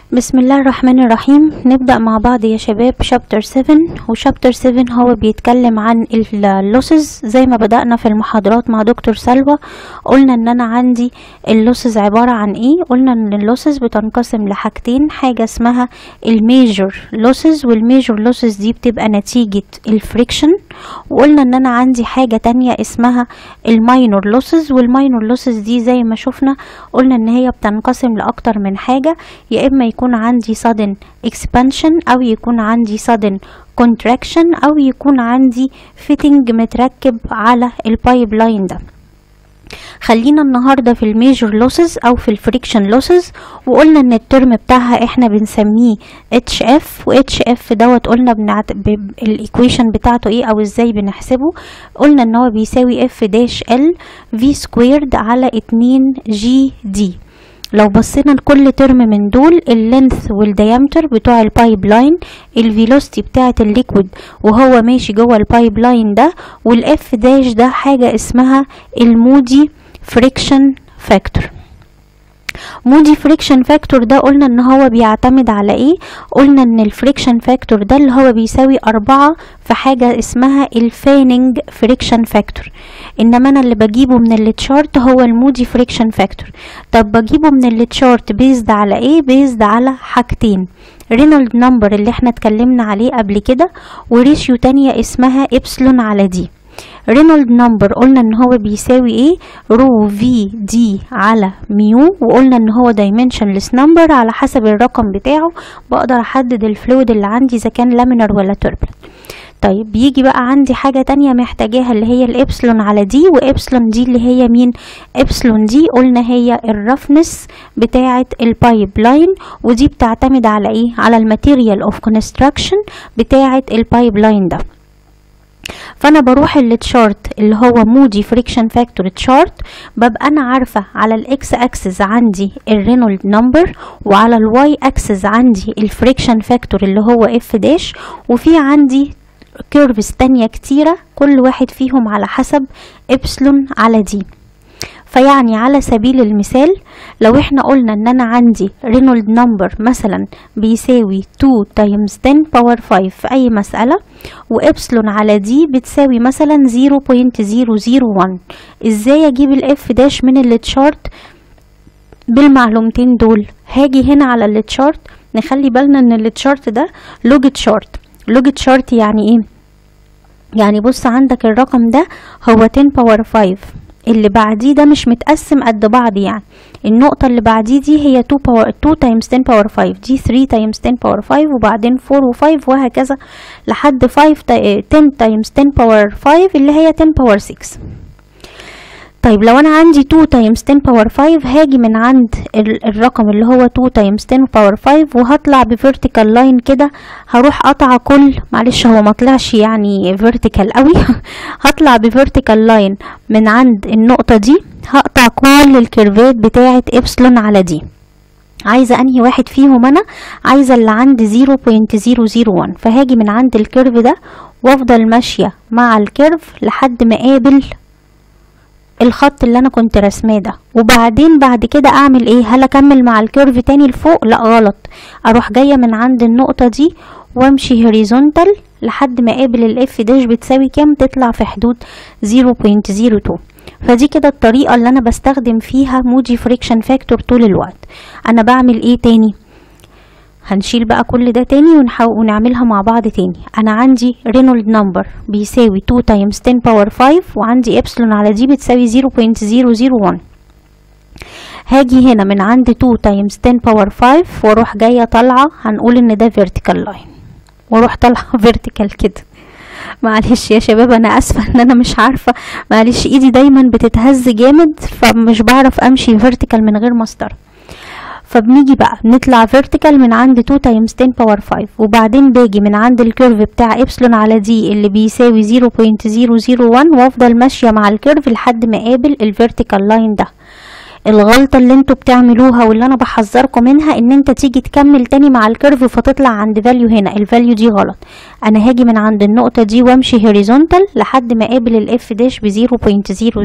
بسم الله الرحمن الرحيم نبدأ مع بعض يا شباب شابتر 7 وشابتر 7 هو بيتكلم عن اللوسز زي ما بدأنا في المحاضرات مع دكتور سلوى قلنا ان انا عندي اللوسز عبارة عن ايه قلنا ان اللوسز بتنقسم لحاجتين حاجة اسمها الميجور لوسز والميجور لوسز دي بتبقى نتيجة الفريكشن وقلنا ان انا عندي حاجة تانية اسمها الماينور لوسز والماينور لوسز دي زي ما شفنا قلنا ان هي بتنقسم لأكتر من حاجة يا اما يكون عندي sudden expansion او يكون عندي sudden contraction او يكون عندي fitting متركب على البايب لاين ده خلينا النهارده في الميجور لوسز او في الفريكشن لوسز وقلنا ان الترم بتاعها احنا بنسميه اتش اف واتش اف دوت قلنا بنعت... ب... الايكويشن بتاعته ايه او ازاي بنحسبه قلنا ان هو بيساوي اف داش ال في سكويرد على 2 جي دي لو بصينا لكل ترم من دول اللينث والديامتر بتوع البايب لاين الفيلوسيتي بتاعه الليكويد وهو ماشي جوه البايب لاين ده والاف داش ده حاجه اسمها المودي فريكشن فاكتور مودي فريكشن فاكتور ده قلنا ان هو بيعتمد على ايه قلنا ان الفريكشن فاكتور ده اللي هو بيساوي اربعة في حاجة اسمها الفانينج فريكشن فاكتور انما انا اللي بجيبه من التشارت هو المودي فريكشن فاكتور طب بجيبه من التشارت بيزد على ايه بيزد على حاجتين رينولد نمبر اللي احنا اتكلمنا عليه قبل كده وريشيو تانية اسمها ابسلون على دي رينولد نمبر قلنا ان هو بيساوي ايه رو في دي على ميو وقلنا ان هو دايمنشنلس نمبر على حسب الرقم بتاعه بقدر احدد الفلويد اللي عندي اذا كان لامينر ولا توربلنت طيب بيجي بقى عندي حاجة تانية محتاجاها اللي هي الإبسلون على دي وإبسلون دي اللي هي مين إبسلون دي قلنا هي الرفنس بتاعة البايب لاين ودي بتعتمد على إيه على الماتيريال اوف كونستراكشن بتاعة البايب لاين ده فانا بروح التشارت اللي هو مودي فريكشن فاكتور تشارت ببقى انا عارفه على الاكس اكسس عندي الرينولد نمبر وعلى الواي اكسس عندي الفريكشن فاكتور اللي هو اف داش وفي عندي كيرفز تانية كتيرة كل واحد فيهم على حسب ابسلون على دي فيعني على سبيل المثال لو احنا قلنا ان انا عندي رينولد نمبر مثلا بيساوي 2 تايمز 10 باور 5 في اي مسألة وابسلون على دي بتساوي مثلا 0.001 ازاي اجيب الاف داش من التشارت بالمعلومتين دول هاجي هنا على التشارت نخلي بالنا ان التشارت ده لوج تشارت لوج تشارت يعني ايه يعني بص عندك الرقم ده هو 10 باور 5 اللي بعديه ده مش متقسم قد بعض يعني النقطة اللي بعديه دي هي 2 باور 2 تايمز 10 باور 5 دي 3 تايمز 10 باور 5 وبعدين 4 و5 وهكذا لحد 5 10 تايمز 10 باور 5 اللي هي 10 باور 6 طيب لو انا عندي 2 تايمز 10 باور 5 هاجي من عند الرقم اللي هو 2 تايمز 10 باور 5 وهطلع بفيرتيكال لاين كده هروح قطع كل معلش هو ما طلعش يعني فيرتيكال قوي هطلع بفيرتيكال لاين من عند النقطة دي هقطع كل الكيرفات بتاعة ابسلون على دي عايزة انهي واحد فيهم انا عايزة اللي عند 0.001 فهاجي من عند الكيرف ده وافضل ماشية مع الكيرف لحد ما اقابل الخط اللي انا كنت رسماه ده وبعدين بعد كده اعمل ايه هل اكمل مع الكيرف تاني لفوق لا غلط اروح جايه من عند النقطه دي وامشي هوريزونتال لحد ما اقابل الاف داش بتساوي كام تطلع في حدود 0.02 فدي كده الطريقه اللي انا بستخدم فيها مودي فريكشن فاكتور طول الوقت انا بعمل ايه تاني هنشيل بقى كل ده تاني ونحاول ونعملها مع بعض تاني انا عندي رينولد نمبر بيساوي 2 تايمز 10 باور 5 وعندي ابسلون على دي بتساوي 0.001 هاجي هنا من عند 2 تايمز 10 باور 5 واروح جايه طالعه هنقول ان ده فيرتيكال لاين واروح طالعه فيرتيكال كده معلش يا شباب انا اسفه ان انا مش عارفه معلش ايدي دايما بتتهز جامد فمش بعرف امشي فيرتيكال من غير مسطره فبنيجي بقى نطلع فيرتيكال من عند 2 تايمز 10 باور 5 وبعدين باجي من عند الكيرف بتاع ابسلون على دي اللي بيساوي 0.001 وافضل ماشيه مع الكيرف لحد ما اقابل الفيرتيكال لاين ده الغلطة اللي انتوا بتعملوها واللي انا بحذركم منها ان انت تيجي تكمل تاني مع الكيرف فتطلع عند فاليو هنا الفاليو دي غلط انا هاجي من عند النقطة دي وامشي هوريزونتال لحد ما اقابل الاف داش ب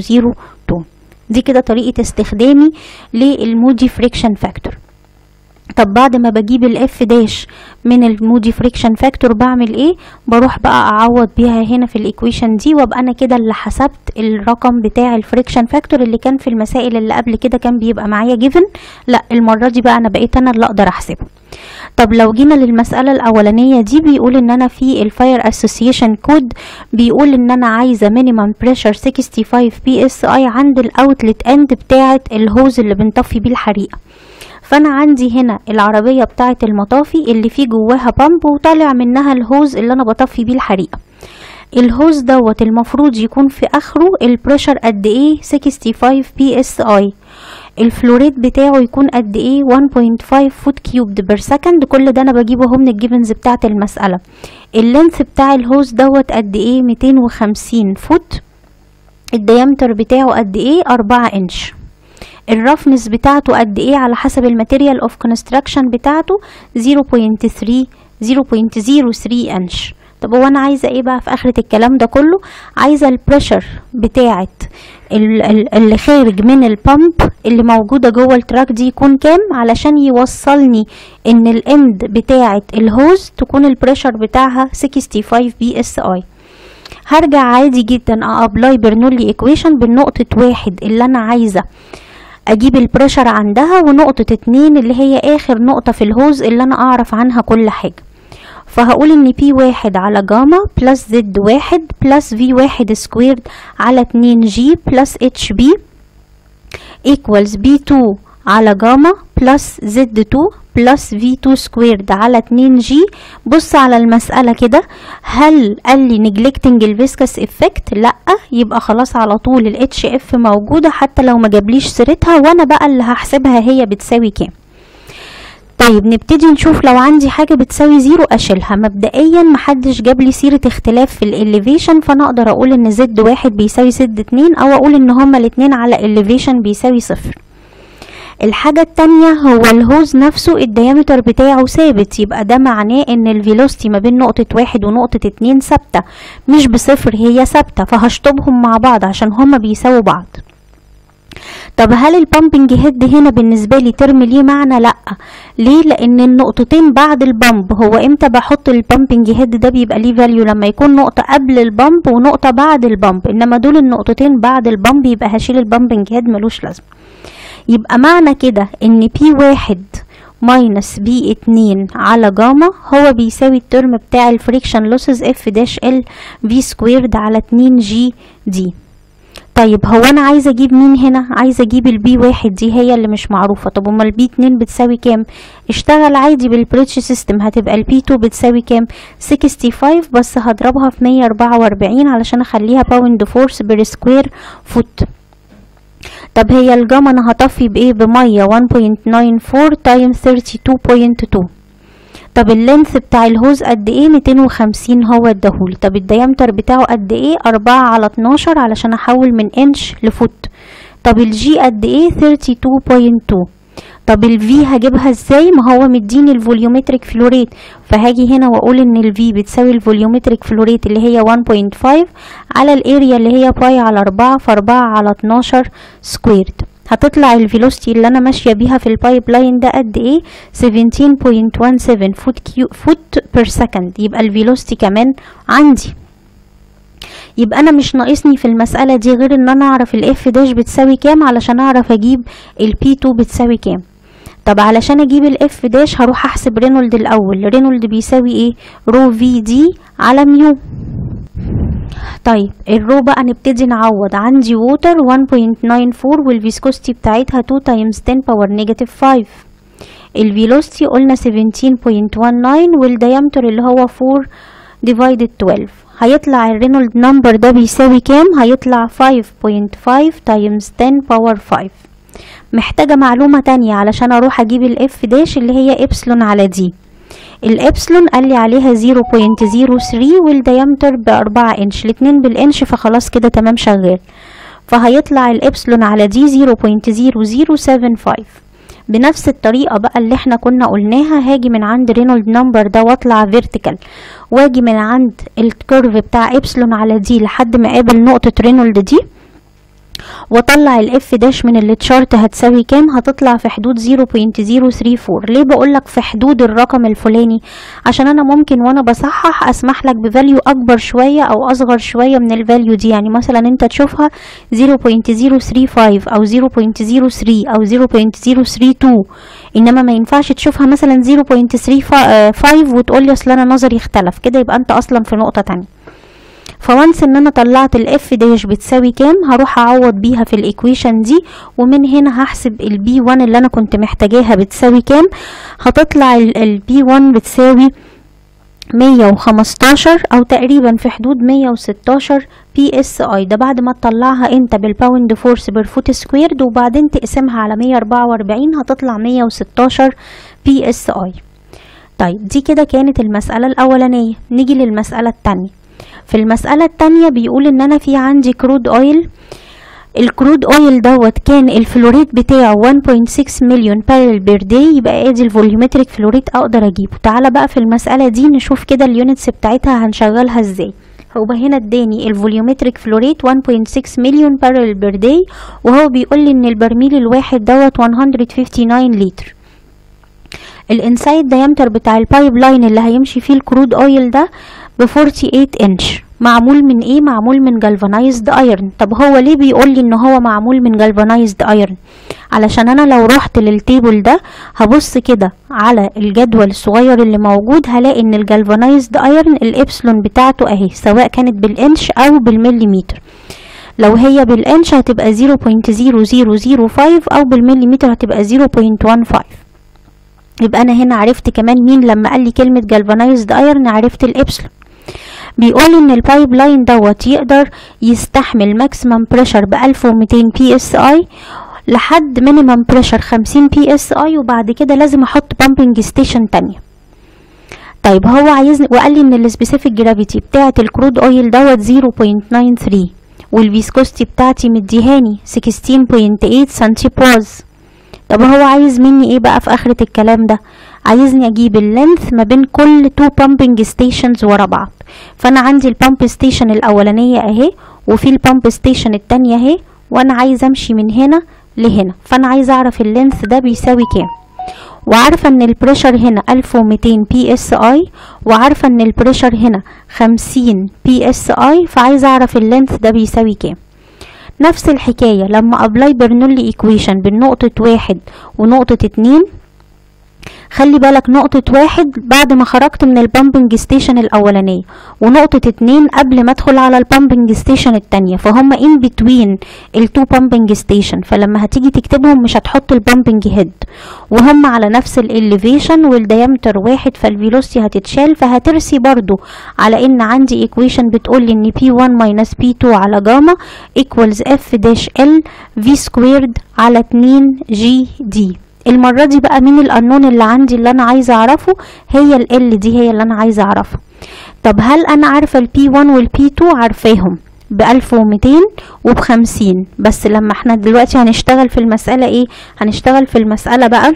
0.002 دي كده طريقة استخدامي للمودي فريكشن فاكتور طب بعد ما بجيب الاف داش من المودي فريكشن فاكتور بعمل ايه بروح بقى اعوض بيها هنا في الايكويشن دي وابقى انا كده اللي حسبت الرقم بتاع الفريكشن فاكتور اللي كان في المسائل اللي قبل كده كان بيبقى معايا جيفن لا المره دي بقى انا بقيت انا اللي اقدر احسبه طب لو جينا للمسألة الأولانية دي بيقول إن أنا في الفاير اسوسيشن كود بيقول إن أنا عايزة مينيمم بريشر 65 بي اس اي عند الأوتلت اند بتاعة الهوز اللي بنطفي بيه الحريقة فانا عندي هنا العربية بتاعة المطافي اللي فيه جواها بامب وطالع منها الهوز اللي انا بطفي بيه الحريقة الهوز دوت المفروض يكون في اخره البريشر قد ايه 65 بي اس اي الفلوريد بتاعه يكون قد ايه 1.5 فوت كيوبد بير سكند كل ده انا بجيبه اهو من الجيفنز بتاعه المساله اللينث بتاع الهوز دوت قد ايه 250 فوت الديامتر بتاعه قد ايه 4 انش الرفنس بتاعته قد ايه على حسب الماتيريال اوف كونستراكشن بتاعته 0.3 0.03 انش طب هو انا عايزه ايه بقى في اخره الكلام ده كله عايزه البريشر بتاعه اللي خارج من البامب اللي موجوده جوه التراك دي يكون كام علشان يوصلني ان الاند بتاعه الهوز تكون البريشر بتاعها 65 بي اس اي هرجع عادي جدا ابلاي برنولي ايكويشن بالنقطه واحد اللي انا عايزه اجيب البريشر عندها ونقطة اتنين اللي هي اخر نقطة في الهوز اللي انا اعرف عنها كل حاجة فهقول ان بي واحد على جاما بلس زد واحد بلس في واحد سكويرد على اتنين جي بلس اتش بي equals بي تو على جاما بلس زد تو بلس في 2 سكويرد على 2 جي بص على المسألة كده هل قال لي neglecting الفيسكس افكت لا يبقى خلاص على طول ال HF موجودة حتى لو ما جابليش سيرتها وانا بقى اللي هحسبها هي بتساوي كام طيب نبتدي نشوف لو عندي حاجة بتساوي زيرو اشيلها مبدئيا محدش جاب لي سيرة اختلاف في الاليفيشن فانا اقدر اقول ان زد واحد بيساوي زد اتنين او اقول ان هما الاتنين على elevation بيساوي صفر الحاجة التانية هو الهوز نفسه الديامتر بتاعه ثابت يبقى ده معناه ان الفيلوستي ما بين نقطة واحد ونقطة اتنين ثابتة مش بصفر هي ثابتة فهشطبهم مع بعض عشان هما بيساووا بعض طب هل البامبنج هيد هنا بالنسبة لي ترم ليه معنى لا ليه لان النقطتين بعد البامب هو امتى بحط البامبنج هيد ده بيبقى ليه فاليو لما يكون نقطة قبل البامب ونقطة بعد البامب انما دول النقطتين بعد البامب يبقى هشيل البامبنج هيد ملوش لازمة يبقى معنى كده ان بي واحد ماينس بي اتنين على جاما هو بيساوي الترم بتاع الفريكشن لوسز اف داش ال في سكويرد على اتنين جي دي طيب هو انا عايزه اجيب مين هنا عايزه اجيب البي واحد دي هي اللي مش معروفه طب امال البي اتنين بتساوي كام اشتغل عادي بالبريتش سيستم هتبقى البي 2 بتساوي كام 65 بس هضربها في 144 علشان اخليها باوند فورس بير سكوير فوت طب هي الجاما انا هطفي بايه بميه 1.94 تايم 32.2 طب اللينث بتاع الهوز قد ايه 250 هو اداهولي طب الديامتر بتاعه قد ايه 4 على 12 علشان احول من انش لفوت طب الجي قد ايه 32.2 طب الفي هجيبها ازاي ما هو مديني الفوليومتريك فلوريت فهاجي هنا واقول ان الفي بتساوي الفوليومتريك فلوريت اللي هي 1.5 على الاريا اللي هي باي على 4 في 4 على 12 سكويرد هتطلع الفيلوسيتي اللي انا ماشيه بيها في البايب لاين ده قد ايه 17.17 فوت كيو فوت بير سكند يبقى الفيلوسيتي كمان عندي يبقى انا مش ناقصني في المساله دي غير ان انا اعرف الاف داش بتساوي كام علشان اعرف اجيب البي 2 بتساوي كام طب علشان اجيب الاف داش هروح احسب رينولد الاول رينولد بيساوي ايه رو في دي على ميو طيب الرو بقى نبتدي نعوض عندي ووتر 1.94 والفيسكوستي بتاعتها 2 تايمز 10 باور نيجاتيف 5 الفيلوستي قلنا 17.19 والديامتر اللي هو 4 ديفايدد 12 هيطلع الرينولد نمبر ده بيساوي كام هيطلع 5.5 تايمز 10 باور 5 محتاجة معلومة تانية علشان اروح اجيب الاف داش اللي هي ابسلون على دي الابسلون قال لي عليها 0.03 والديامتر بأربعة انش الاتنين بالانش فخلاص كده تمام شغال فهيطلع الابسلون على دي 0.0075 بنفس الطريقة بقى اللي احنا كنا قلناها هاجي من عند رينولد نمبر ده واطلع فيرتيكال واجي من عند الكيرف بتاع ابسلون على دي لحد ما اقابل نقطة رينولد دي واطلع الاف داش من التشارت هتساوي كام هتطلع في حدود 0.034 ليه بقولك في حدود الرقم الفلاني عشان انا ممكن وانا بصحح اسمح لك بفاليو اكبر شوية او اصغر شوية من الفاليو دي يعني مثلا انت تشوفها 0.035 او 0.03 او 0.032 انما ما ينفعش تشوفها مثلا 0.35 وتقول لي اصل انا نظري اختلف كده يبقى انت اصلا في نقطة تانية فوانس ان انا طلعت الاف داش بتساوي كام هروح اعوض بيها في الايكويشن دي ومن هنا هحسب البي 1 اللي انا كنت محتاجاها بتساوي كام هتطلع البي 1 بتساوي 115 او تقريبا في حدود 116 بي اس اي ده بعد ما تطلعها انت بالباوند فورس بير فوت سكويرد وبعدين تقسمها على 144 هتطلع 116 بي اس اي طيب دي كده كانت المسألة الأولانية نيجي للمسألة التانية في المسألة التانية بيقول ان انا في عندي كرود اويل الكرود اويل دوت كان الفلوريت بتاعه 1.6 مليون بارل بير داي يبقى ادي الفوليومتريك فلوريت اقدر اجيبه تعالى بقى في المسألة دي نشوف كده اليونتس بتاعتها هنشغلها ازاي هو هنا اداني الفوليومتريك فلوريت 1.6 مليون بارل بير داي وهو بيقول لي ان البرميل الواحد دوت 159 لتر الانسايد دايمتر بتاع البايب لاين اللي هيمشي فيه الكرود اويل ده ب 48 انش معمول من ايه معمول من جالفانايزد ايرن طب هو ليه بيقول لي ان هو معمول من جالفانايزد ايرن علشان انا لو رحت للتيبل ده هبص كده على الجدول الصغير اللي موجود هلاقي ان الجالفانايزد ايرن الابسلون بتاعته اهي سواء كانت بالانش او بالمليمتر لو هي بالانش هتبقى 0.0005 او بالمليمتر هتبقى 0.15 يبقى انا هنا عرفت كمان مين لما قال لي كلمه جالفانايزد ايرن عرفت الابسلون بيقول ان البايب لاين دوت يقدر يستحمل ماكسيمم بريشر ب 1200 بي اس اي لحد مينيمم بريشر 50 بي اس اي وبعد كده لازم احط بامبنج ستيشن تانية طيب هو عايزني وقال لي ان السبيسيفيك جرافيتي بتاعه الكرود اويل دوت 0.93 والفيسكوستي بتاعتي مديهاني 16.8 سنتي باز طب هو عايز مني ايه بقى في اخرة الكلام ده عايزني اجيب اللينث ما بين كل تو بامبنج ستيشنز ورا بعض فانا عندي البامب ستيشن الاولانيه اهي وفي البامب ستيشن التانية اهي وانا عايز امشي من هنا لهنا فانا عايز اعرف اللينث ده بيساوي كام وعارفه ان البريشر هنا 1200 بي اس اي وعارفه ان البريشر هنا 50 بي اس اي فعايزه اعرف اللينث ده بيساوي كام نفس الحكايه لما ابلاي برنولي ايكويشن بين نقطه واحد ونقطه اتنين خلي بالك نقطة واحد بعد ما خرجت من البامبنج ستيشن الأولانية ونقطة اتنين قبل ما ادخل على البامبنج ستيشن التانية فهم ان بتوين التو بامبنج ستيشن فلما هتيجي تكتبهم مش هتحط البامبنج هيد وهم على نفس الاليفيشن والديامتر واحد فالفيلوسيتي هتتشال فهترسي برضو على ان عندي ايكويشن بتقول لي ان P1 minus P2 على جاما equals F dash L V squared على 2 G D المرة دي بقى مين القانون اللي عندي اللي انا عايزة اعرفه هي ال L دي هي اللي انا عايزة اعرفها طب هل انا عارفة ال P1 وال P2 عارفاهم ب 1200 وب 50 بس لما احنا دلوقتي هنشتغل في المسألة ايه هنشتغل في المسألة بقى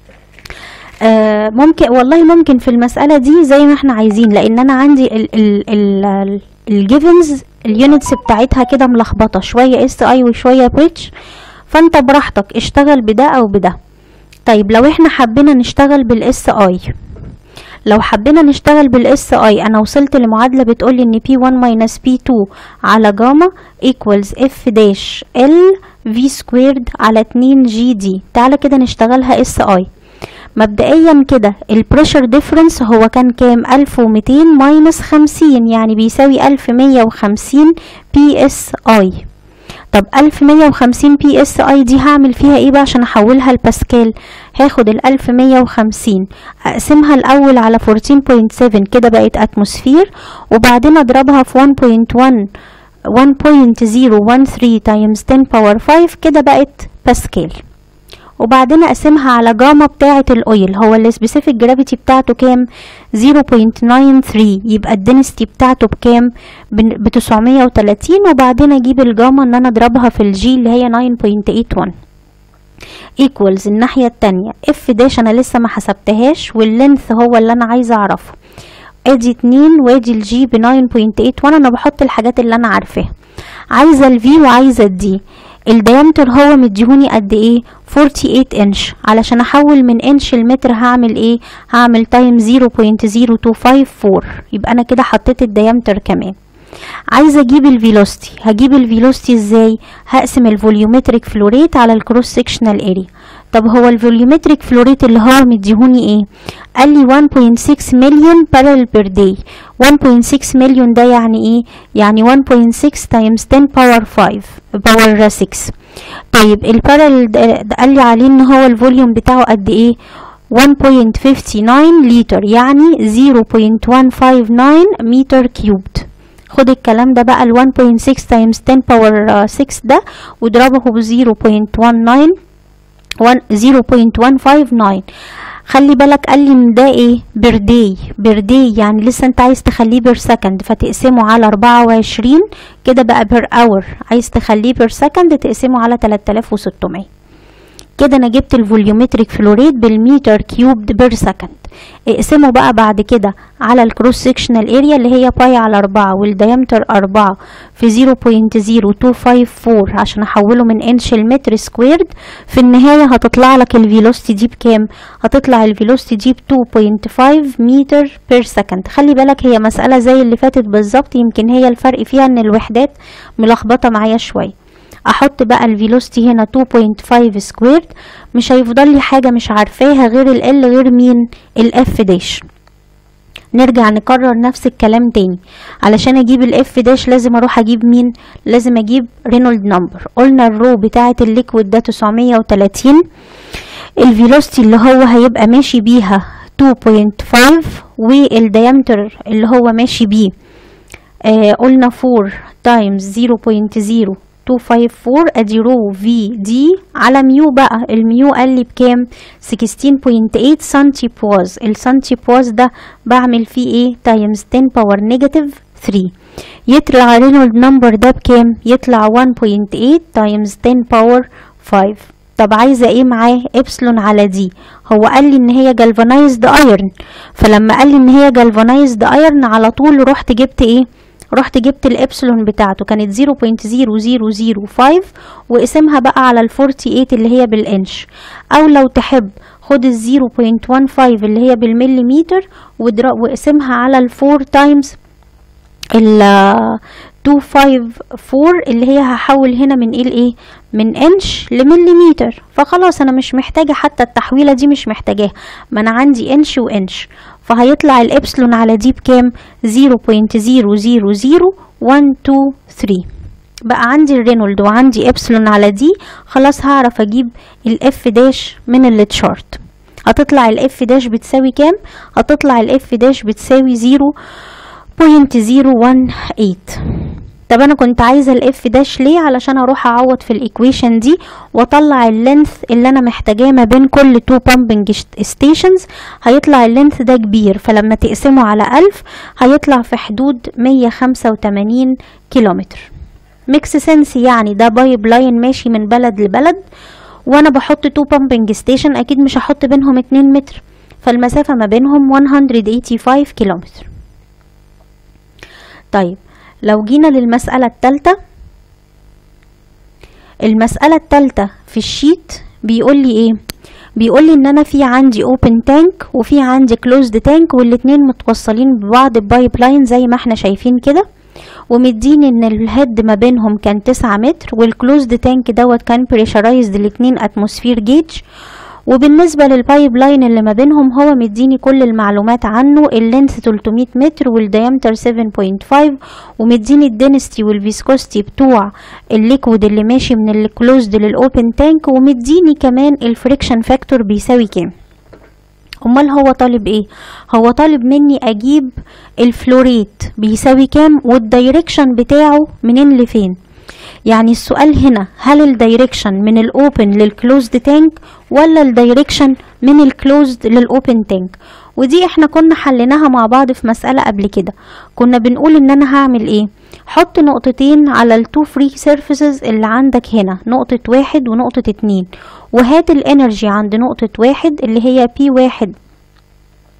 آه ممكن والله ممكن في المسألة دي زي ما احنا عايزين لان انا عندي ال ال ال الجيفنز اليونتس بتاعتها كده ملخبطة شوية اس اي وشوية بريتش فانت براحتك اشتغل بده او بده طيب لو احنا حبينا نشتغل بالاس اي لو حبينا نشتغل بالاس اي انا وصلت لمعادله بتقول لي ان P1 minus P2 على جاما equals F dash L V squared على 2 جي دي تعالى كده نشتغلها اس اي مبدئيا كده البريشر ديفرنس هو كان كام 1200 ماينس 50 يعني بيساوي 1150 بي اس اي طب 1150 بي اس اي دي هعمل فيها ايه بقى عشان احولها لباسكال هاخد ال 1150 اقسمها الاول على 14.7 كده بقت اتموسفير وبعدين اضربها في 1.1 1.013 تايمز 10 باور 5 كده بقت باسكال وبعدين اقسمها على جاما بتاعة الاويل هو السبيسيفيك جرافيتي بتاعته كام 0.93 يبقى الدنستي بتاعته بكام ب 930 وبعدين اجيب الجاما ان انا اضربها في الجي اللي هي 9.81 equals الناحية التانية اف داش انا لسه ما حسبتهاش واللينث هو اللي انا عايزة اعرفه ادي اتنين وادي الجي ب 9.81 انا بحط الحاجات اللي انا عارفاها عايزة الفي وعايزة الدي الديامتر هو مديهوني قد ايه 48 انش علشان احول من انش لمتر هعمل ايه هعمل تايم 0.0254 يبقى انا كده حطيت الديامتر كمان عايزه اجيب الفيلوستي هجيب الفيلوستي ازاي هقسم الفوليومتريك فلوريت على الكروس سكشنال اريا طب هو الفوليومتريك فلوريت اللي هو مديهوني ايه قال لي 1.6 مليون بارل بير داي 1.6 مليون ده يعني ايه يعني 1.6 تايمز 10 باور 5 باور 6 طيب البارل ده قال لي عليه ان هو الفوليوم بتاعه قد ايه 1.59 لتر يعني 0.159 متر كيوبد خد الكلام ده بقى ال 1.6 تايمز 10 باور 6 ده واضربه ب 0.159 خلي بالك قال لي ان ده ايه بير داي بير داي يعني لسه انت عايز تخليه بير سكند فتقسمه على 24 كده بقى بير اور عايز تخليه بير سكند تقسمه على 3600 كده انا جبت الفوليومتريك فلوريد بالمتر كيوبد بير سكند اقسمه بقى بعد كده على الكروس سكشنال اريا اللي هي باي على أربعة والديامتر أربعة في 0.0254 عشان احوله من انش لمتر سكويرد في النهاية هتطلع لك الفيلوستي دي بكام هتطلع الفيلوستي دي ب 2.5 متر بير سكند خلي بالك هي مسألة زي اللي فاتت بالظبط يمكن هي الفرق فيها ان الوحدات ملخبطة معايا شوية احط بقى الفيلوستي هنا 2.5 سكويرد مش هيفضل لي حاجه مش عارفاها غير ال غير مين الاف داش نرجع نكرر نفس الكلام تاني علشان اجيب الاف داش لازم اروح اجيب مين لازم اجيب رينولد نمبر قلنا الرو بتاعه الليكويد ده 930 الفيلوستي اللي هو هيبقى ماشي بيها 2.5 والديامتر اللي هو ماشي بيه آه قلنا 4 تايمز 0.0 254 ادي رو في دي على ميو بقى الميو قال لي بكام 16.8 سنتي بواز السنتي بواز ده بعمل فيه ايه تايمز 10 باور نيجاتيف 3 يطلع رينولد نمبر ده بكام يطلع 1.8 تايمز 10 باور 5 طب عايزه ايه معاه ابسلون على دي هو قال لي ان هي جالفانايزد ايرن فلما قال لي ان هي جالفانايزد ايرن على طول رحت جبت ايه رحت جبت الابسلون بتاعته كانت 0.0005 وقسمها بقى على ال 48 اللي هي بالانش او لو تحب خد ال 0.15 اللي هي بالمليمتر واقسمها على ال 4 تايمز ال 254 اللي هي هحول هنا من ايه لايه من انش لمليمتر فخلاص انا مش محتاجه حتى التحويله دي مش محتاجاها ما انا عندي انش وانش فهيطلع الابسلون على دي بكام 0.000123 بقى عندي الرينولد وعندي ابسلون على دي خلاص هعرف اجيب الاف داش من التشارت هتطلع الاف داش بتساوي كام هتطلع الاف داش بتساوي 0.018 طب انا كنت عايزه الاف داش ليه علشان اروح اعوض في الايكويشن دي واطلع اللينث اللي انا محتاجاه ما بين كل تو بامبنج ستيشنز هيطلع اللينث ده كبير فلما تقسمه على ألف هيطلع في حدود 185 كيلومتر ميكس سنس يعني ده بايب لاين ماشي من بلد لبلد وانا بحط تو بامبنج ستيشن اكيد مش هحط بينهم 2 متر فالمسافة ما بينهم 185 كيلومتر طيب لو جينا للمسألة التالتة المسألة التالتة في الشيت بيقول لي ايه بيقول لي ان انا في عندي اوبن تانك وفي عندي كلوزد تانك والاتنين متوصلين ببعض ببايب لاين زي ما احنا شايفين كده ومديني ان الهيد ما بينهم كان تسعة متر والكلوزد تانك دوت كان بريشرايزد الاتنين اتموسفير جيج وبالنسبة للبايب لاين اللي ما بينهم هو مديني كل المعلومات عنه اللينث 300 متر والديامتر 7.5 ومديني الدنستي والفيسكوستي بتوع الليكويد اللي ماشي من الكلوزد للاوبن تانك ومديني كمان الفريكشن فاكتور بيساوي كام امال هو طالب ايه هو طالب مني اجيب الفلوريت بيساوي كام والدايركشن بتاعه منين لفين يعني السؤال هنا هل الدايركشن من الاوبن للكلوزد تانك ولا الدايركشن من الكلوزد للاوبن تانك ودي احنا كنا حليناها مع بعض في مسألة قبل كده كنا بنقول ان انا هعمل ايه حط نقطتين على التو فري سيرفيسز اللي عندك هنا نقطة واحد ونقطة اتنين وهات الانرجي عند نقطة واحد اللي هي بي واحد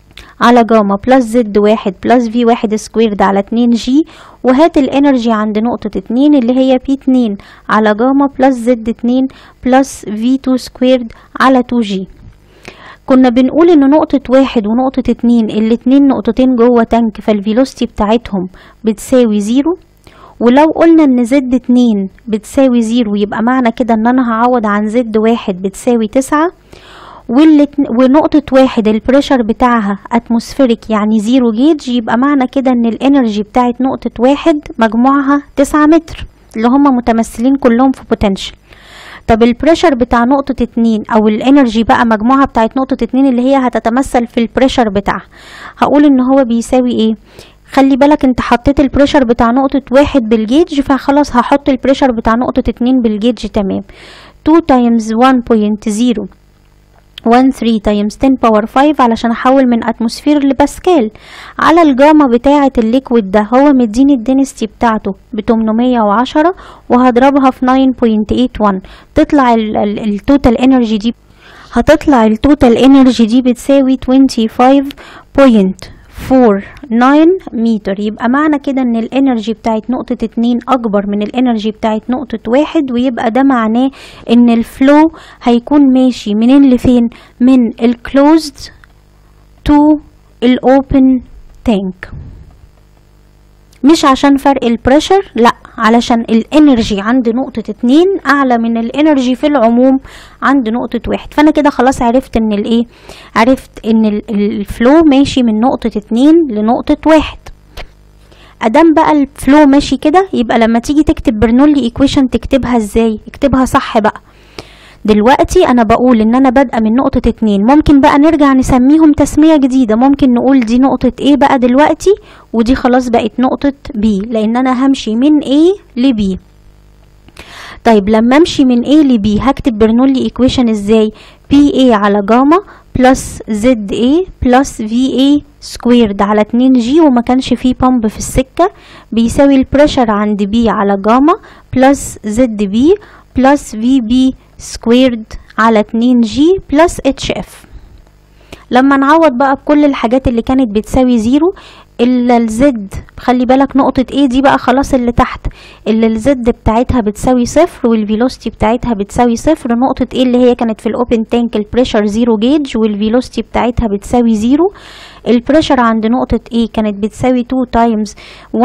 على جاما بلس زد واحد بلس في واحد سكويرد على اتنين جي وهات الانرجي عند نقطة اتنين اللي هي بي اتنين على جاما بلس زد اتنين بلس في تو سكويرد على تو جي كنا بنقول ان نقطة واحد ونقطة اتنين الاتنين نقطتين جوه تانك فالفيلوستي بتاعتهم بتساوي زيرو ولو قلنا ان زد اتنين بتساوي زيرو يبقى معنى كده ان انا هعوض عن زد واحد بتساوي تسعة والاتن... ونقطة واحد البريشر بتاعها اتموسفيريك يعني زيرو جيج يبقى معنى كده ان الانرجي بتاعت نقطة واحد مجموعها تسعة متر اللي هما متمثلين كلهم في بوتنشال طب البريشر بتاع نقطة اتنين او الانرجي بقى مجموعة بتاعت نقطة اتنين اللي هي هتتمثل في البريشر بتاعها هقول ان هو بيساوي ايه خلي بالك انت حطيت البريشر بتاع نقطة واحد بالجيج فخلاص هحط البريشر بتاع نقطة اتنين بالجيج تمام 2 times 1.0 1 3 times 10 باور 5 علشان احول من اتموسفير لباسكال على الجاما بتاعة الليكويد ده هو مديني الدنستي بتاعته ب 810 وهضربها في 9.81 تطلع التوتال انرجي دي هتطلع التوتال انرجي دي بتساوي 25.49 متر يبقى معنى كده ان الانرجي بتاعت نقطة اتنين اكبر من الانرجي بتاعت نقطة واحد ويبقى ده معناه ان الفلو هيكون ماشي منين لفين من الكلوزد تو الاوبن تانك مش عشان فرق البريشر لا علشان الانرجي عند نقطة اتنين اعلى من الانرجي في العموم عند نقطة واحد فانا كده خلاص عرفت ان الايه عرفت ان الفلو ماشي من نقطة اتنين لنقطة واحد ادام بقى الفلو ماشي كده يبقى لما تيجي تكتب برنولي ايكويشن تكتبها ازاي اكتبها صح بقى دلوقتي انا بقول ان انا بادئه من نقطة اتنين ممكن بقى نرجع نسميهم تسمية جديدة ممكن نقول دي نقطة ايه بقى دلوقتي ودي خلاص بقت نقطة بي لان انا همشي من A ل B طيب لما امشي من A ل B هكتب برنولي ايكويشن ازاي PA على جاما بلس زد A بلس VA سكويرد على 2 جي وما كانش فيه بامب في السكة بيساوي البريشر عند B على جاما بلس زد B بلس في بي سكويرد على 2 جي بلس اتش اف لما نعوض بقى بكل الحاجات اللي كانت بتساوي زيرو الا الزد خلي بالك نقطة ايه دي بقى خلاص اللي تحت اللي الزد بتاعتها بتساوي صفر والفيلوستي بتاعتها بتساوي صفر نقطة ايه اللي هي كانت في الاوبن تانك البريشر زيرو جيج والفيلوستي بتاعتها بتساوي زيرو البريشر عند نقطة ايه كانت بتساوي 2 تايمز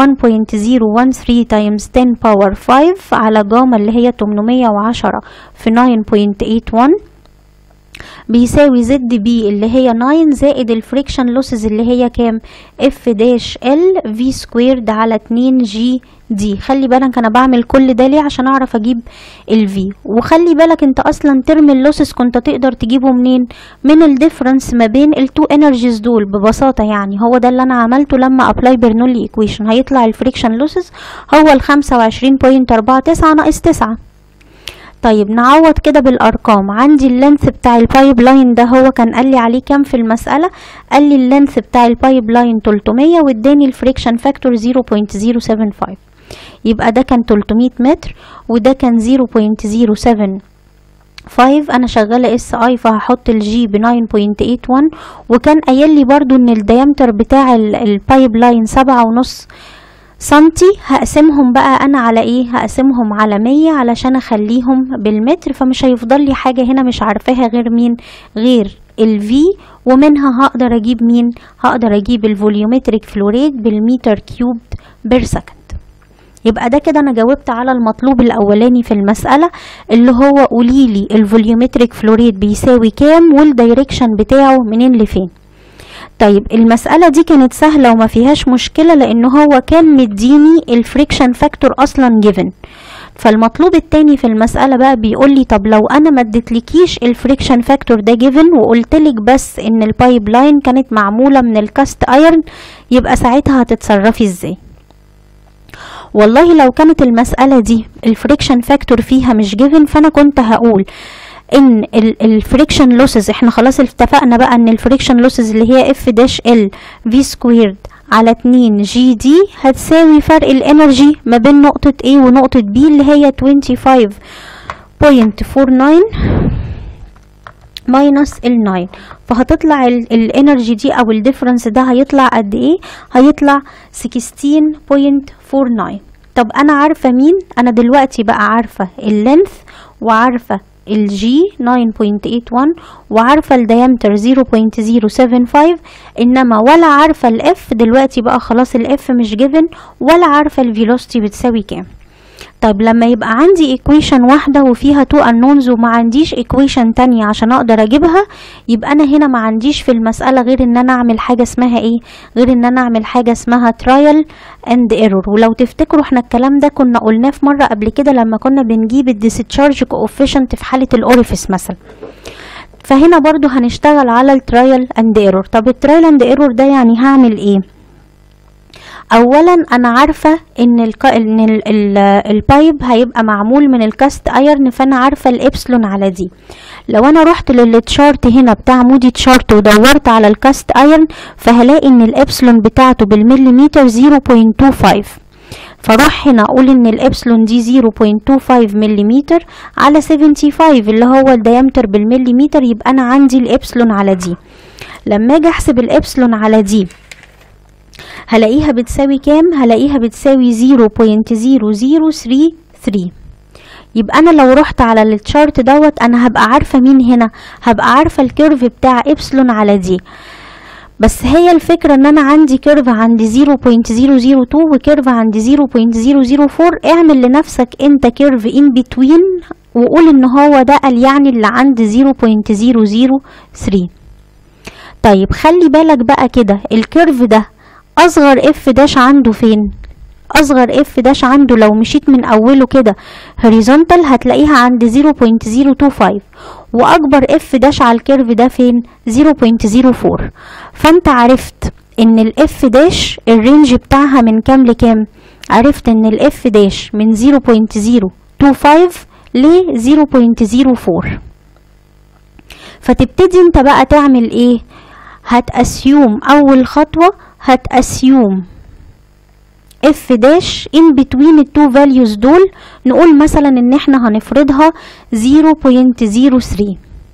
1.013 تايمز 10 باور 5 على جاما اللي هي 810 في 9.81 بيساوي زد بي اللي هي 9 زائد الفريكشن لوسز اللي هي كام اف داش ال في سكويرد على 2 جي دي خلي بالك انا بعمل كل ده ليه عشان اعرف اجيب الفي وخلي بالك انت اصلا ترم اللوسز كنت تقدر تجيبه منين من الديفرنس ما بين التو انرجيز دول ببساطه يعني هو ده اللي انا عملته لما ابلاي برنولي ايكويشن هيطلع الفريكشن لوسز هو ال 25.49 ناقص 9 طيب نعوض كده بالارقام عندي اللينث بتاع البايب لاين ده هو كان قال لي عليه كام في المساله قال لي اللينث بتاع البايب لاين 300 واداني الفريكشن فاكتور 0.075 يبقى ده كان 300 متر وده كان 0.07 5 انا شغاله اس اي فهحط الجي ب 9.81 وكان قايل لي برضو ان الديامتر بتاع البايب لاين سبعة ونص سنتي هقسمهم بقى انا على ايه هقسمهم على مية علشان اخليهم بالمتر فمش هيفضل لي حاجة هنا مش عارفاها غير مين غير الفي ومنها هقدر اجيب مين هقدر اجيب الفوليومتريك فلوريد بالمتر كيوب بير سكند يبقى ده كده انا جاوبت على المطلوب الاولاني في المسألة اللي هو قوليلي الفوليومتريك فلوريد بيساوي كام والدايركشن بتاعه منين لفين طيب المسألة دي كانت سهلة وما فيهاش مشكلة لأن هو كان مديني الفريكشن فاكتور أصلا جيفن فالمطلوب التاني في المسألة بقى بيقول لي طب لو أنا ما اديتلكيش الفريكشن فاكتور ده جيفن وقلتلك بس إن البايب لاين كانت معمولة من الكاست ايرن يبقى ساعتها هتتصرفي ازاي والله لو كانت المسألة دي الفريكشن فاكتور فيها مش جيفن فأنا كنت هقول ان الفريكشن لوسز احنا خلاص اتفقنا بقى ان الفريكشن لوسز اللي هي اف داش ال في سكويرد على 2 جي دي هتساوي فرق الانرجي ما بين نقطة A ونقطة B اللي هي 25.49 ماينس ال 9 فهتطلع الانرجي دي او الديفرنس ده هيطلع قد ايه هيطلع 16.49 طب انا عارفه مين انا دلوقتي بقى عارفه اللينث وعارفه الجي 9.81 وعارفه الديامتر 0.075 انما ولا عارفه الاف دلوقتي بقى خلاص الاف مش جيفن ولا عارفه الفيلوسيتي بتساوي كام طيب لما يبقى عندي equation واحدة وفيها two unknowns وما عنديش equation تانية عشان اقدر اجيبها يبقى انا هنا ما عنديش في المسألة غير ان انا اعمل حاجة اسمها ايه غير ان انا اعمل حاجة اسمها trial and error ولو تفتكروا احنا الكلام ده كنا قلناه في مرة قبل كده لما كنا بنجيب الديسشارج coefficient في حالة الاوريفيس مثلا فهنا برضو هنشتغل على الترايل اند ايرور طب الترايل اند ايرور ده يعني هعمل ايه اولا انا عارفه ان الك... ان ال... ال... البايب هيبقى معمول من الكاست ايرن فانا عارفه الابسلون على دي لو انا رحت للتشارت هنا بتاع مودي تشارت ودورت على الكاست ايرن فهلاقي ان الابسلون بتاعته بالمليمتر 0.25 فراح هنا اقول ان الابسلون دي 0.25 مليمتر على 75 اللي هو الديامتر بالمليمتر يبقى انا عندي الابسلون على دي لما اجي احسب الابسلون على دي هلاقيها بتساوي كام هلاقيها بتساوي 0.0033 يبقى انا لو رحت على التشارت دوت انا هبقى عارفه مين هنا هبقى عارفه الكيرف بتاع ابسلون على دي بس هي الفكرة ان انا عندي كيرف عندي 0.002 وكيرف عندي 0.004 اعمل لنفسك انت كيرف ان بتوين وقول ان هو ده قال يعني اللي عند 0.003 طيب خلي بالك بقى كده الكيرف ده اصغر اف داش عنده فين اصغر اف داش عنده لو مشيت من اوله كده هوريزونتال هتلاقيها عند 0.025 واكبر اف داش على الكيرف ده فين 0.04 فانت عرفت ان الاف داش الرينج بتاعها من كام لكام عرفت ان الاف داش من 0.025 ل 0.04 فتبتدي انت بقى تعمل ايه هتأسيوم اول خطوة هتأسيوم اف داش ان بتوين التو فاليوز دول نقول مثلا ان احنا هنفرضها 0.03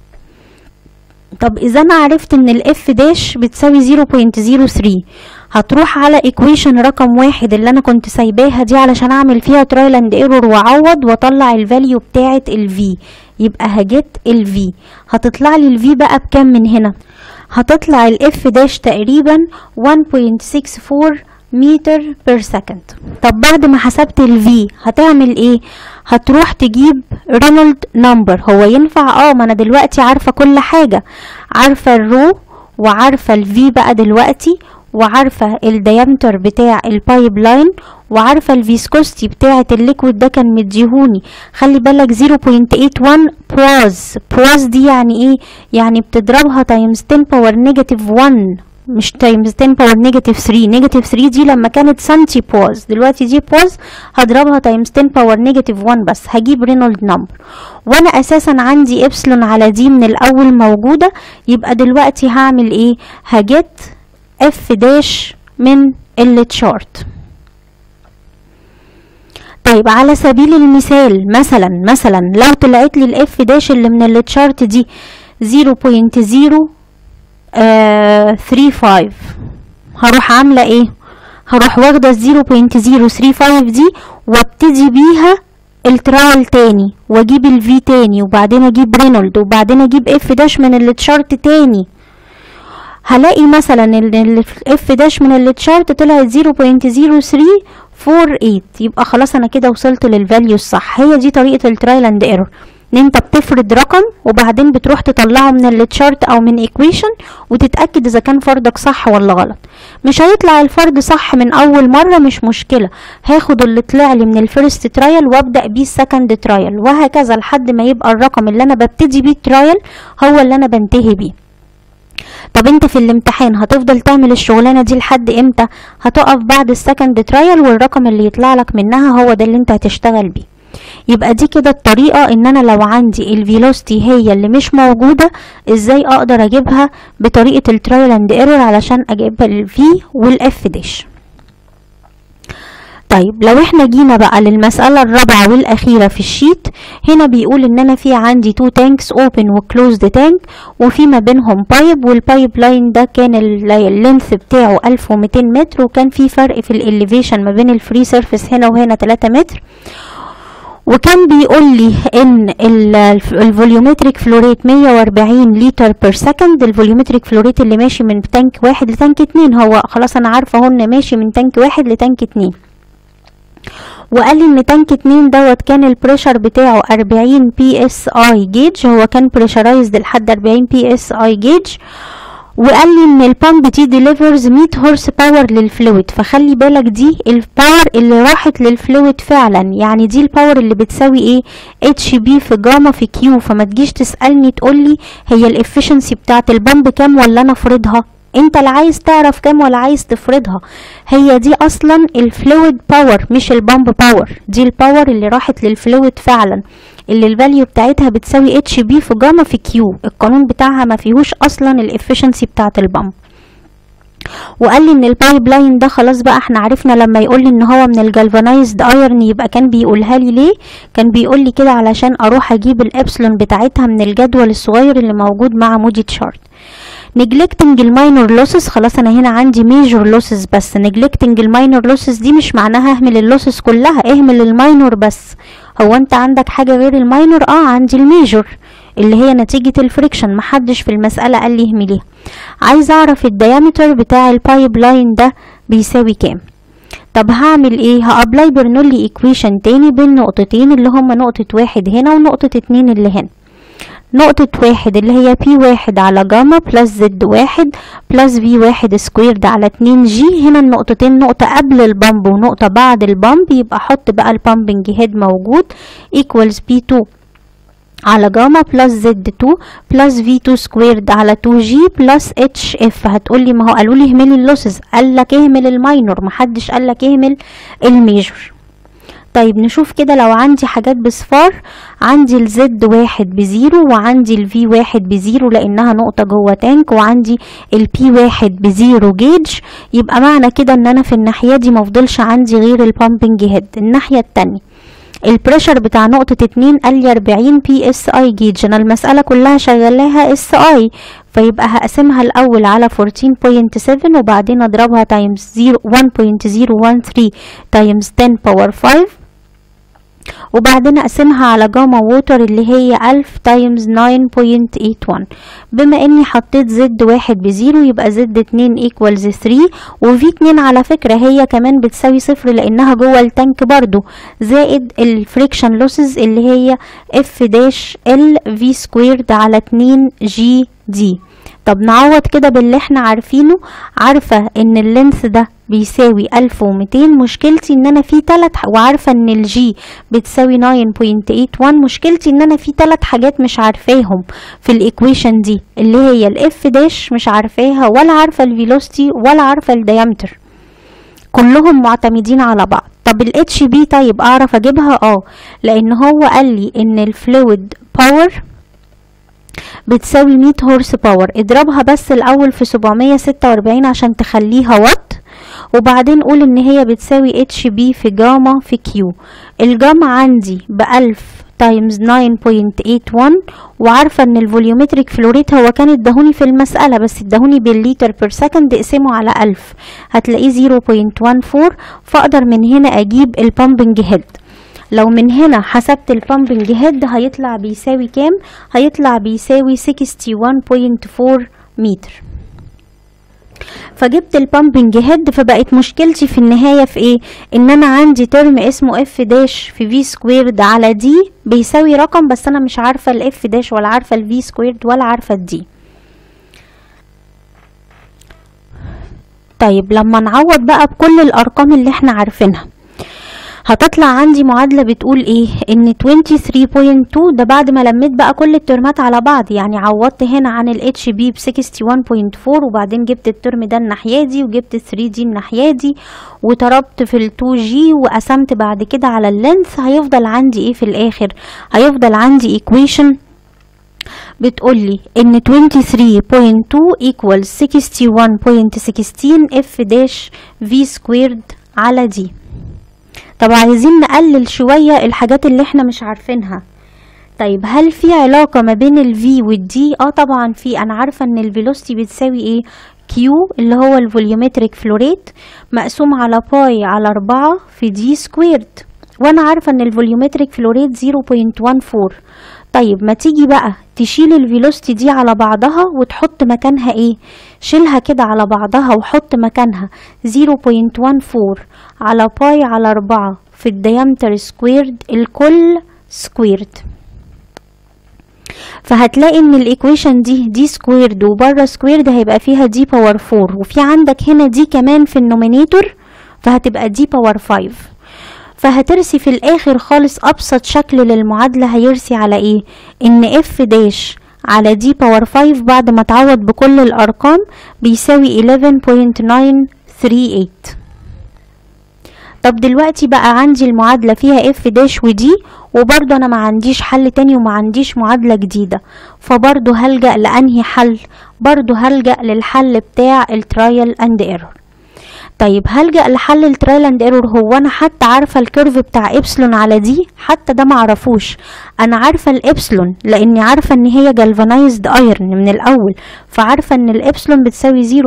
طب اذا انا عرفت ان الاف داش بتساوي 0.03 هتروح على ايكويشن رقم واحد اللي انا كنت سايباها دي علشان اعمل فيها ترايل اند ايرور واعوض واطلع الفاليو بتاعه الفي يبقى هجت الفي هتطلع لي الفي بقى بكام من هنا هتطلع الاف داش تقريبا 1.64 متر بير سكند طب بعد ما حسبت الفي هتعمل ايه هتروح تجيب رينولد نمبر هو ينفع اه ما انا دلوقتي عارفه كل حاجه عارفه الرو وعارفه الفي بقى دلوقتي وعارفه الديامتر بتاع البايب لاين وعارفه الفيسكوستي بتاعه الليكويد ده كان مديهوني خلي بالك 0.81 بواز بواز دي يعني ايه يعني بتضربها تايمز 10 باور نيجاتيف 1 مش تايمز 10 باور نيجاتيف 3 نيجاتيف 3 دي لما كانت سنتي بوز دلوقتي دي بوز هضربها تايمز 10 باور نيجاتيف 1 بس هجيب رينولد نمبر وانا اساسا عندي ابسلون على دي من الاول موجوده يبقى دلوقتي هعمل ايه هجت اف داش من التشارت طيب على سبيل المثال مثلا مثلا لو طلعت لي الاف داش اللي من التشارت دي 0.0 آه 35 هروح عاملة ايه هروح واخدة 0.035 دي وابتدي بيها الترايل تاني واجيب الفي تاني وبعدين اجيب رينولد وبعدين اجيب اف داش من التشارت تاني هلاقي مثلا ان الاف داش من التشارت طلعت 0.0348 يبقى خلاص انا كده وصلت للفاليو الصح هي دي طريقة الترايل اند ايرور ان انت بتفرض رقم وبعدين بتروح تطلعه من التشارت او من ايكويشن وتتاكد اذا كان فرضك صح ولا غلط مش هيطلع الفرض صح من اول مره مش مشكله هاخد اللي طلع لي من الفيرست ترايل وابدا بيه السكند ترايل وهكذا لحد ما يبقى الرقم اللي انا ببتدي بيه الترايل هو اللي انا بنتهي بيه طب انت في الامتحان هتفضل تعمل الشغلانه دي لحد امتى هتقف بعد السكند ترايل والرقم اللي يطلع لك منها هو ده اللي انت هتشتغل بيه يبقى دي كده الطريقة ان انا لو عندي الفيلوستي هي اللي مش موجودة ازاي اقدر اجيبها بطريقة الترايل اند ايرور علشان اجيب الفي والاف داش طيب لو احنا جينا بقى للمسألة الرابعة والأخيرة في الشيت هنا بيقول ان انا في عندي تو تانكس اوبن وكلوزد تانك وفي ما بينهم بايب والبايب لاين ده كان اللينث بتاعه 1200 متر وكان في فرق في الاليفيشن ما بين الفري سيرفيس هنا وهنا 3 متر وكان بيقول لي ان الفوليومتريك فلوريت 140 لتر بير سكند الفوليومتريك فلوريت اللي ماشي من تانك واحد لتانك اتنين هو خلاص انا عارفه هو ان ماشي من تانك واحد لتانك اتنين وقال لي ان تانك اتنين دوت كان البريشر بتاعه 40 بي اس اي جيج هو كان بريشرايزد لحد 40 بي اس اي جيج وقال لي ان البامب دي ديليفرز 100 هورس باور للفلويد فخلي بالك دي الباور اللي راحت للفلويد فعلا يعني دي الباور اللي بتساوي ايه اتش بي في جاما في كيو فما تجيش تسالني تقول لي هي الافشنسي بتاعت البامب كام ولا انا افرضها انت لا عايز تعرف كام ولا عايز تفرضها هي دي اصلا الفلويد باور مش البامب باور دي الباور اللي راحت للفلويد فعلا اللي الفاليو بتاعتها بتساوي اتش بي في جاما في كيو القانون بتاعها ما فيهوش اصلا الافشنسي بتاعت البامب وقال لي ان البايب لاين ده خلاص بقى احنا عرفنا لما يقول لي ان هو من الجالفانايزد ايرن يبقى كان بيقولها لي ليه كان بيقول لي كده علشان اروح اجيب الابسلون بتاعتها من الجدول الصغير اللي موجود مع مودي تشارت neglecting الماينور لوسز خلاص انا هنا عندي ميجور لوسز بس neglecting الماينور لوسز دي مش معناها اهمل اللوسز كلها اهمل الماينور بس هو انت عندك حاجة غير الماينور اه عندي الميجور اللي هي نتيجة الفريكشن محدش في المسألة قال لي اهمليها عايز اعرف الديامتر بتاع البايب لاين ده بيساوي كام طب هعمل ايه هابلاي برنولي ايكويشن تاني بين نقطتين اللي هما نقطة واحد هنا ونقطة اتنين اللي هنا نقطة واحد اللي هي بي واحد على جاما بلس زد واحد بلس في واحد سكويرد على اتنين جي هنا النقطتين نقطة قبل البامب ونقطة بعد البامب يبقى احط بقى البامبنج هيد موجود equals بي تو على جاما بلس زد 2 بلس في 2 سكويرد على 2 جي بلس اتش اف هتقولي ما هو قالوا لي اهملي اللوسز قال لك اهمل الماينور محدش قال لك اهمل الميجور طيب نشوف كده لو عندي حاجات بصفار عندي الزد واحد بزيرو وعندي الفي واحد بزيرو لانها نقطة جوه تانك وعندي البي واحد بزيرو جيج يبقى معنى كده ان انا في الناحية دي مفضلش عندي غير البامبنج هيد الناحية التانية البريشر بتاع نقطة اتنين قال لي اربعين بي اس اي جيج انا المسألة كلها شغلاها اس اي فيبقى هقسمها الاول على 14.7 وبعدين اضربها تايمز 1.013 تايمز 10 باور 5 وبعدين اقسمها على جاما ووتر اللي هي 1000 تايمز 9.81 بما اني حطيت زد واحد بزيرو يبقى زد اتنين ايكوالز 3 وفي اتنين على فكرة هي كمان بتساوي صفر لانها جوه التانك برضو زائد الفريكشن لوسز اللي هي اف داش ال في سكويرد على 2 جي دي طب نعوض كده باللي احنا عارفينه عارفة ان اللينث ده بيساوي 1200 مشكلتي ان انا في تلات وعارفة ان الجي بتساوي 9.81 مشكلتي ان انا في تلات حاجات مش عارفاهم في الايكويشن دي اللي هي الاف داش مش عارفاها ولا عارفة الفيلوستي ولا عارفة الديامتر كلهم معتمدين على بعض طب الاتش بي طيب اعرف اجيبها اه لان هو قال لي ان الفلويد باور بتساوي 100 هورس باور اضربها بس الاول في 746 عشان تخليها وات وبعدين قول ان هي بتساوي اتش بي في جاما في كيو الجاما عندي بألف تايمز 9.81 وعارفة ان الفوليومتريك فلوريت هو كان ادهوني في المسألة بس ادهوني بالليتر بير سكند اقسمه على ألف هتلاقيه 0.14 فاقدر من هنا اجيب البامبنج هيد لو من هنا حسبت البامبنج هيد هيطلع بيساوي كام هيطلع بيساوي 61.4 متر فجبت البامبنج هيد فبقت مشكلتي في النهاية في ايه ان انا عندي ترم اسمه اف داش في في سكويرد على دي بيساوي رقم بس انا مش عارفة الاف داش ولا عارفة الفي سكويرد ولا عارفة الدي طيب لما نعوض بقى بكل الارقام اللي احنا عارفينها هتطلع عندي معادلة بتقول ايه ان 23.2 ده بعد ما لميت بقى كل الترمات على بعض يعني عوضت هنا عن ال اتش بي ب 61.4 وبعدين جبت الترم ده الناحية دي وجبت ال 3 دي الناحية دي وضربت في ال 2 جي وقسمت بعد كده على اللينث هيفضل عندي ايه في الاخر هيفضل عندي equation بتقولي ان 23.2 equals 61.16 f dash v squared على دي طب عايزين نقلل شوية الحاجات اللي احنا مش عارفينها طيب هل في علاقة ما بين ال V وال D؟ اه طبعا في انا عارفة ان ال velocity بتساوي ايه Q اللي هو الفوليومتريك فلوريت مقسوم على باي على أربعة في D سكويرد وانا عارفة ان الفوليومتريك فلوريت 0.14 طيب ما تيجي بقى تشيل الفيلوستي دي على بعضها وتحط مكانها ايه شيلها كده على بعضها وحط مكانها 0.14 على باي على أربعة في الديامتر سكويرد الكل سكويرد فهتلاقي ان الايكويشن دي دي سكويرد وبره سكويرد هيبقى فيها دي باور 4 وفي عندك هنا دي كمان في النومينيتور فهتبقى دي باور 5 فهترسي في الاخر خالص ابسط شكل للمعادلة هيرسي على ايه ان اف داش على دي باور 5 بعد ما تعوض بكل الارقام بيساوي 11.938 طب دلوقتي بقى عندي المعادلة فيها اف داش ودي وبرضه انا ما عنديش حل تاني وما عنديش معادلة جديدة فبرضه هلجأ لانهي حل برضه هلجأ للحل بتاع الترايل اند ايرور طيب هلجأ لحل الترايل اند ايرور هو انا حتى عارفه الكيرف بتاع ابسلون على دي حتى ده معرفوش انا عارفه الابسلون لاني عارفه ان هي جالفانايزد ايرن من الاول فعارفه ان الابسلون بتساوي 0.00015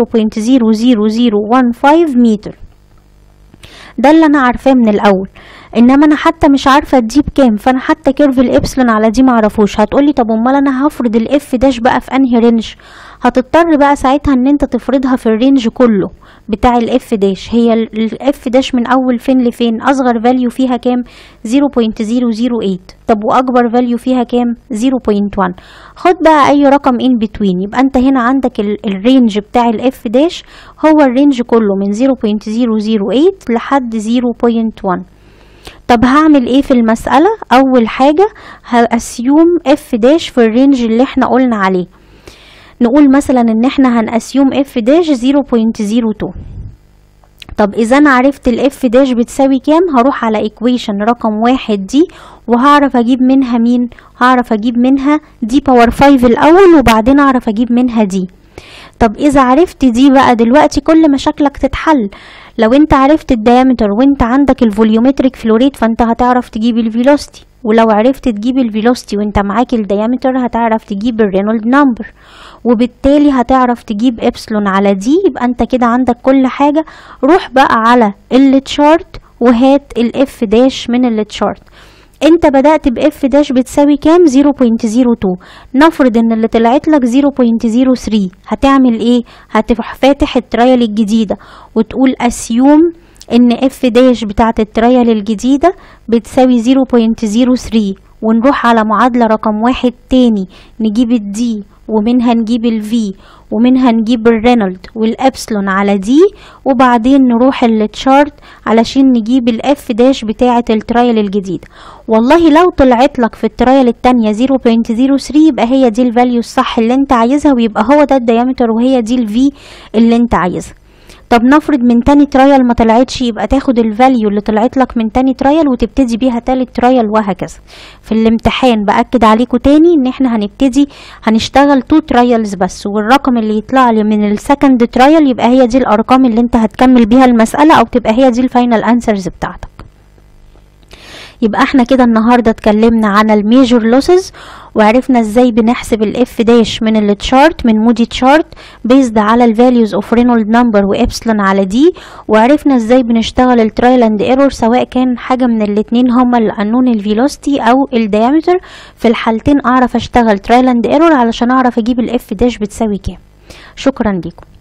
متر ده اللي انا عارفاه من الاول انما انا حتى مش عارفه دي بكام فانا حتى كيرف الابسلون على دي معرفوش هتقولي طب امال انا هفرض الاف داش بقى في انهي رينج هتضطر بقى ساعتها ان انت تفرضها في الرينج كله بتاع الاف داش هي الاف داش من اول فين لفين اصغر فاليو فيها كام 0.008 طب واكبر فاليو فيها كام 0.1 خد بقى اي رقم ان بتوين يبقى انت هنا عندك الرينج بتاع الاف داش هو الرينج كله من 0.008 لحد 0.1 طب هعمل ايه في المسألة اول حاجة هاسيوم اف داش في الرينج اللي احنا قلنا عليه نقول مثلا ان احنا هنأسيوم اف داش 0.02 طب اذا انا عرفت الاف داش بتساوي كام هروح على ايكويشن رقم واحد دي وهعرف اجيب منها مين هعرف اجيب منها دي باور 5 الاول وبعدين اعرف اجيب منها دي طب اذا عرفت دي بقى دلوقتي كل مشاكلك تتحل لو انت عرفت الديامتر وانت عندك الفوليومتريك فلوريت فانت هتعرف تجيب الفيلوستي ولو عرفت تجيب الفيلوستي وانت معاك الديامتر هتعرف تجيب الرينولد نمبر وبالتالي هتعرف تجيب ابسلون على دي يبقى انت كده عندك كل حاجة روح بقى على التشارت وهات الاف داش من التشارت انت بدأت باف داش بتساوي كام 0.02 نفرض ان اللي طلعت لك 0.03 هتعمل ايه هتروح فاتح الترايل الجديدة وتقول اسيوم ان اف داش بتاعت الترايل الجديدة بتساوي 0.03 ونروح على معادلة رقم واحد تاني نجيب الدي ومنها نجيب الفي ومنها نجيب الرينولد والابسلون على دي وبعدين نروح التشارت علشان نجيب الاف داش بتاعة الترايل الجديد والله لو طلعت لك في الترايل التانية 0.03 يبقى هي دي الفاليو الصح اللي انت عايزها ويبقى هو ده الديامتر وهي دي الفي اللي انت عايزها طب نفرض من تاني ترايل ما طلعتش يبقى تاخد الفاليو اللي طلعت لك من تاني ترايل وتبتدي بيها تالت ترايل وهكذا في الامتحان باكد عليكم تاني ان احنا هنبتدي هنشتغل تو ترايلز بس والرقم اللي يطلع لي من السكند ترايل يبقى هي دي الارقام اللي انت هتكمل بيها المساله او تبقى هي دي الفاينل انسرز بتاعتك يبقى احنا كده النهارده اتكلمنا عن الميجور لوسز وعرفنا ازاي بنحسب الاف داش من التشارت من مودي تشارت بيزد على الفاليوز اوف رينولد نمبر وابسلون على دي وعرفنا ازاي بنشتغل الترايل اند ايرور سواء كان حاجه من الاتنين هما القانون الفيلوستي او الديامتر في الحالتين اعرف اشتغل ترايل اند ايرور علشان اعرف اجيب الاف داش بتساوي كام شكرا لكم